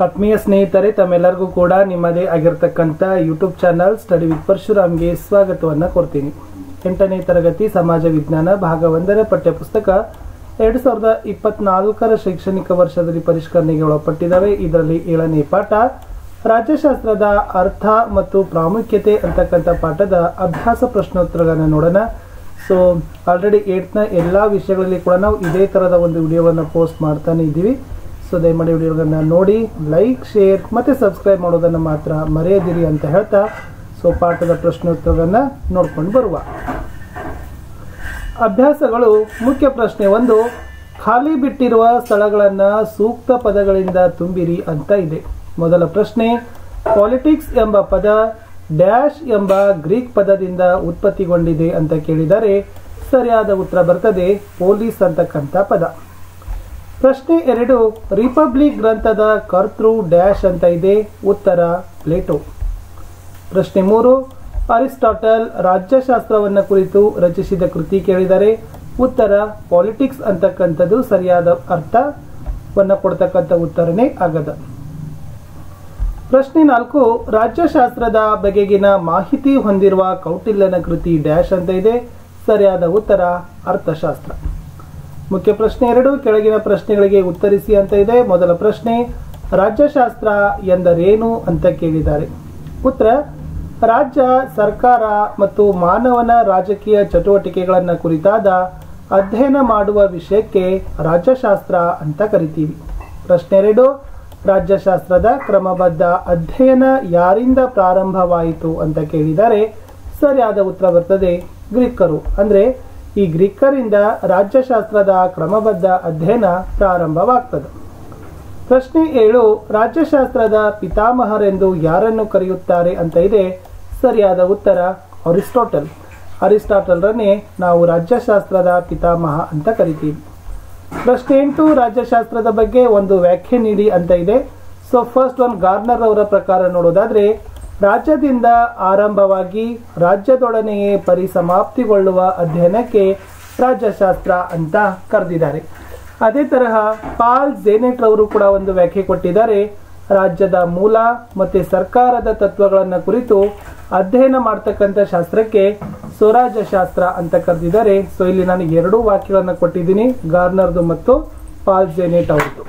ಆತ್ಮೀಯ ಸ್ನೇಹಿತರೆ ತಮ್ಮೆಲ್ಲರಿಗೂ ಕೂಡ ನಿಮ್ಮದೇ ಆಗಿರ್ತಕ್ಕಂಥ ಯೂಟ್ಯೂಬ್ ಚಾನಲ್ ಸ್ಟಡಿ ವಿತ್ ಪರಶುರಾಮ್ಗೆ ಸ್ವಾಗತವನ್ನು ಕೊಡ್ತೀನಿ ಎಂಟನೇ ತರಗತಿ ಸಮಾಜ ವಿಜ್ಞಾನ ಭಾಗ ಒಂದರ ಪಠ್ಯಪುಸ್ತಕ ಎರಡು ಸಾವಿರದ ಇಪ್ಪತ್ನಾಲ್ಕರ ಶೈಕ್ಷಣಿಕ ವರ್ಷದಲ್ಲಿ ಪರಿಷ್ಕರಣೆಗೆ ಒಳಪಟ್ಟಿದ್ದಾವೆ ಇದರಲ್ಲಿ ಏಳನೇ ಪಾಠ ರಾಜ್ಯಶಾಸ್ತ್ರದ ಅರ್ಥ ಮತ್ತು ಪ್ರಾಮುಖ್ಯತೆ ಅಂತಕ್ಕಂಥ ಪಾಠದ ಅಭ್ಯಾಸ ಪ್ರಶ್ನೋತ್ತರಗಳನ್ನು ನೋಡೋಣ ಸೊ ಆಲ್ರೆಡಿ ಏಟ್ನ ಎಲ್ಲ ವಿಷಯಗಳಲ್ಲಿ ಕೂಡ ನಾವು ಇದೇ ಥರದ ಒಂದು ವಿಡಿಯೋವನ್ನು ಪೋಸ್ಟ್ ಮಾಡ್ತಾನೆ ಇದ್ದೀವಿ ಸೊ ದಯಮಾಡಿ ವಿಡಿಯೋಗಳನ್ನ ನೋಡಿ ಲೈಕ್ ಶೇರ್ ಮತ್ತು ಸಬ್ಸ್ಕ್ರೈಬ್ ಮಾಡೋದನ್ನು ಮಾತ್ರ ಮರೆಯದಿರಿ ಅಂತ ಹೇಳ್ತಾ ಸೊ ಪಾಠದ ಪ್ರಶ್ನೋತ್ತರಗಳನ್ನು ನೋಡ್ಕೊಂಡು ಬರುವ ಅಭ್ಯಾಸಗಳು ಮುಖ್ಯ ಪ್ರಶ್ನೆ ಒಂದು ಖಾಲಿ ಬಿಟ್ಟಿರುವ ಸ್ಥಳಗಳನ್ನು ಸೂಕ್ತ ಪದಗಳಿಂದ ತುಂಬಿರಿ ಅಂತ ಇದೆ ಮೊದಲ ಪ್ರಶ್ನೆ ಪಾಲಿಟಿಕ್ಸ್ ಎಂಬ ಪದ ಡ್ಯಾಶ್ ಎಂಬ ಗ್ರೀಕ್ ಪದದಿಂದ ಉತ್ಪತ್ತಿಗೊಂಡಿದೆ ಅಂತ ಕೇಳಿದರೆ ಸರಿಯಾದ ಉತ್ತರ ಬರ್ತದೆ ಪೊಲೀಸ್ ಅಂತಕ್ಕಂಥ ಪದ ಪ್ರಶ್ನೆ ಎರಡು ರಿಪಬ್ಲಿಕ್ ಗ್ರಂಥದ ಕರ್ತೃ ಡ್ಯಾಶ್ ಅಂತ ಇದೆ ಉತ್ತರ ಪ್ಲೇಟೋ ಪ್ರಶ್ನೆ ಮೂರು ಅರಿಸ್ಟಾಟಲ್ ರಾಜ್ಯಶಾಸ್ತ್ರವನ್ನು ಕುರಿತು ರಚಿಸಿದ ಕೃತಿ ಕೇಳಿದರೆ ಉತ್ತರ ಪಾಲಿಟಿಕ್ಸ್ ಅಂತಕ್ಕಂಥದ್ದು ಸರಿಯಾದ ಅರ್ಥವನ್ನು ಕೊಡ್ತಕ್ಕಂಥ ಉತ್ತರನೇ ಆಗದ ಪ್ರಶ್ನೆ ನಾಲ್ಕು ರಾಜ್ಯಶಾಸ್ತ್ರದ ಬಗೆಗಿನ ಮಾಹಿತಿ ಹೊಂದಿರುವ ಕೌಟಿಲ್ಯನ ಕೃತಿ ಡ್ಯಾಶ್ ಅಂತ ಇದೆ ಸರಿಯಾದ ಉತ್ತರ ಅರ್ಥಶಾಸ್ತ್ರ ಮುಖ್ಯ ಪ್ರಶ್ನೆ ಎರಡು ಕೆಳಗಿನ ಪ್ರಶ್ನೆಗಳಿಗೆ ಉತ್ತರಿಸಿ ಅಂತ ಇದೆ ಮೊದಲ ಪ್ರಶ್ನೆ ರಾಜ್ಯಶಾಸ್ತ್ರ ಎಂದರೇನು ಅಂತ ಕೇಳಿದ್ದಾರೆ ಉತ್ತರ ರಾಜ್ಯ ಸರ್ಕಾರ ಮತ್ತು ಮಾನವನ ರಾಜಕೀಯ ಚಟುವಟಿಕೆಗಳನ್ನು ಕುರಿತಾದ ಅಧ್ಯಯನ ಮಾಡುವ ವಿಷಯಕ್ಕೆ ರಾಜ್ಯಶಾಸ್ತ್ರ ಅಂತ ಕರಿತೀವಿ ಪ್ರಶ್ನೆ ಎರಡು ರಾಜ್ಯಶಾಸ್ತ್ರದ ಕ್ರಮಬದ್ಧ ಅಧ್ಯಯನ ಯಾರಿಂದ ಪ್ರಾರಂಭವಾಯಿತು ಅಂತ ಕೇಳಿದರೆ ಸರಿಯಾದ ಉತ್ತರ ಬರ್ತದೆ ಗ್ರೀಕರು ಅಂದ್ರೆ ಈ ಗ್ರೀಕರಿಂದ ರಾಜ್ಯಶಾಸ್ತ್ರದ ಕ್ರಮಬದ್ಧ ಅಧ್ಯಯನ ಪ್ರಾರಂಭವಾಗ್ತದೆ ಪ್ರಶ್ನೆ ಏಳು ರಾಜ್ಯಶಾಸ್ತ್ರದ ಪಿತಾಮಹರೆಂದು ಯಾರನ್ನು ಕರೆಯುತ್ತಾರೆ ಅಂತ ಇದೆ ಸರಿಯಾದ ಉತ್ತರ ಅರಿಸ್ಟೋಟಲ್ ಅರಿಸ್ಟಾಟಲ್ರನ್ನೇ ನಾವು ರಾಜ್ಯಶಾಸ್ತ್ರದ ಪಿತಾಮಹ ಅಂತ ಕರಿತೀವಿ ಪ್ರಶ್ನೆ ಎಂಟು ರಾಜ್ಯಶಾಸ್ತ್ರದ ಬಗ್ಗೆ ಒಂದು ವ್ಯಾಖ್ಯೆ ನೀಡಿ ಅಂತ ಇದೆ ಸೊ ಫಸ್ಟ್ ಒಂದು ಗಾರ್ನರ್ ಅವರ ಪ್ರಕಾರ ನೋಡೋದಾದ್ರೆ ರಾಜ್ಯದಿಂದ ಆರಂಭವಾಗಿ ರಾಜ್ಯದೊಡನೆಯೇ ಪರಿಸಮಾಪ್ತಿಗೊಳ್ಳುವ ಅಧ್ಯಯನಕ್ಕೆ ರಾಜ್ಯಶಾಸ್ತ್ರ ಅಂತ ಕರೆದಿದ್ದಾರೆ ಅದೇ ತರಹ ಪಾಲ್ ಜೇನೆಟ್ ರವರು ಕೂಡ ಒಂದು ವ್ಯಾಖ್ಯೆ ಕೊಟ್ಟಿದ್ದಾರೆ ರಾಜ್ಯದ ಮೂಲ ಮತ್ತೆ ಸರ್ಕಾರದ ತತ್ವಗಳನ್ನು ಕುರಿತು ಅಧ್ಯಯನ ಮಾಡ್ತಕ್ಕಂಥ ಶಾಸ್ತ್ರಕ್ಕೆ ಸ್ವರಾಜ್ಯ ಶಾಸ್ತ್ರ ಅಂತ ಕರೆದಿದ್ದಾರೆ ಸೊ ಇಲ್ಲಿ ನಾನು ಎರಡೂ ವಾಕ್ಯಗಳನ್ನು ಕೊಟ್ಟಿದ್ದೀನಿ ಗಾರ್ನರ್ದು ಮತ್ತು ಪಾಲ್ ಜೆನೆಟ್ ಅವ್ರದ್ದು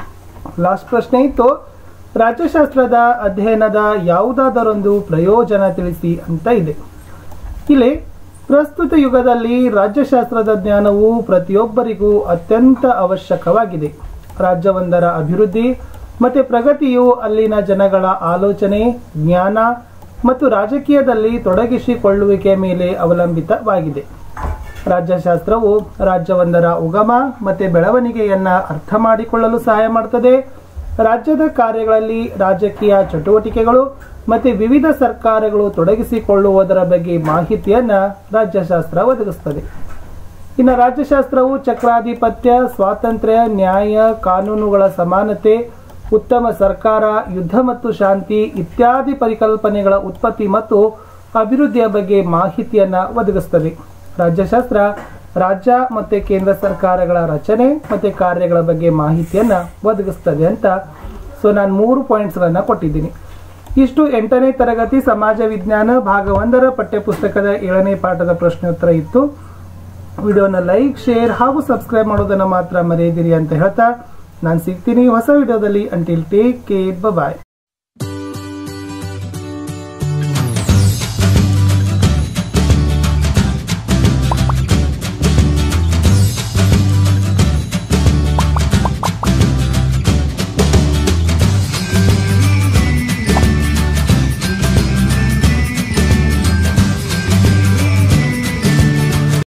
ಲಾಸ್ಟ್ ಪ್ರಶ್ನೆ ಇತ್ತು ರಾಜ್ಯಶಾಸ್ತ್ರದ ಅಧ್ಯಯನದ ಯಾವುದಾದರೊಂದು ಪ್ರಯೋಜನ ತಿಳಿಸಿ ಅಂತ ಇದೆ ಇಲ್ಲಿ ಪ್ರಸ್ತುತ ಯುಗದಲ್ಲಿ ರಾಜ್ಯಶಾಸ್ತ್ರದ ಜ್ಞಾನವು ಪ್ರತಿಯೊಬ್ಬರಿಗೂ ಅತ್ಯಂತ ಅವಶ್ಯಕವಾಗಿದೆ ರಾಜ್ಯವೊಂದರ ಅಭಿವೃದ್ಧಿ ಮತ್ತೆ ಪ್ರಗತಿಯು ಅಲ್ಲಿನ ಜನಗಳ ಆಲೋಚನೆ ಜ್ಞಾನ ಮತ್ತು ರಾಜಕೀಯದಲ್ಲಿ ತೊಡಗಿಸಿಕೊಳ್ಳುವಿಕೆ ಮೇಲೆ ಅವಲಂಬಿತವಾಗಿದೆ ರಾಜ್ಯಶಾಸ್ತ್ರವು ರಾಜ್ಯವೊಂದರ ಉಗಮ ಮತ್ತೆ ಬೆಳವಣಿಗೆಯನ್ನ ಅರ್ಥ ಮಾಡಿಕೊಳ್ಳಲು ಸಹಾಯ ಮಾಡ್ತದೆ ರಾಜ್ಯದ ಕಾರ್ಯಗಳಲ್ಲಿ ರಾಜಕೀಯ ಚಟುವಟಿಕೆಗಳು ಮತ್ತೆ ವಿವಿಧ ಸರ್ಕಾರಗಳು ತೊಡಗಿಸಿಕೊಳ್ಳುವುದರ ಬಗ್ಗೆ ಮಾಹಿತಿಯನ್ನ ರಾಜ್ಯಶಾಸ್ತ್ರ ಒದಗಿಸ್ತದೆ ಇನ್ನು ರಾಜ್ಯಶಾಸ್ತ್ರವು ಚಕ್ರಾಧಿಪತ್ಯ ಸ್ವಾತಂತ್ರ್ಯ ನ್ಯಾಯ ಕಾನೂನುಗಳ ಸಮಾನತೆ ಉತ್ತಮ ಸರ್ಕಾರ ಯುದ್ಧ ಮತ್ತು ಶಾಂತಿ ಇತ್ಯಾದಿ ಪರಿಕಲ್ಪನೆಗಳ ಉತ್ಪತ್ತಿ ಮತ್ತು ಅಭಿವೃದ್ಧಿಯ ಬಗ್ಗೆ ಮಾಹಿತಿಯನ್ನ ಒದಗಿಸ್ತದೆ ರಾಜ್ಯಶಾಸ್ತ್ರ ರಾಜ್ಯ ಮತ್ತೆ ಕೇಂದ್ರ ಸರ್ಕಾರಗಳ ರಚನೆ ಮತ್ತೆ ಕಾರ್ಯಗಳ ಬಗ್ಗೆ ಮಾಹಿತಿಯನ್ನ ಒದಗಿಸ್ತದೆ ಅಂತ ಸೊ ನಾನು ಮೂರು ಪಾಯಿಂಟ್ಸ್ಗಳನ್ನ ಕೊಟ್ಟಿದ್ದೀನಿ ಇಷ್ಟು ಎಂಟನೇ ತರಗತಿ ಸಮಾಜ ವಿಜ್ಞಾನ ಭಾಗ ಒಂದರ ಪಠ್ಯಪುಸ್ತಕದ ಏಳನೇ ಪಾಠದ ಪ್ರಶ್ನೋತ್ತರ ಇತ್ತು ವಿಡಿಯೋನ ಲೈಕ್ ಶೇರ್ ಹಾಗೂ ಸಬ್ಸ್ಕ್ರೈಬ್ ಮಾಡೋದನ್ನ ಮಾತ್ರ ಮರೆಯದಿರಿ ಅಂತ ಹೇಳ್ತಾ ನಾನು ಸಿಗ್ತೀನಿ ಹೊಸ ವಿಡಿಯೋದಲ್ಲಿ ಅಂಟಿಲ್ ಟೇಕ್ ಕೇರ್ ಬಾಯ್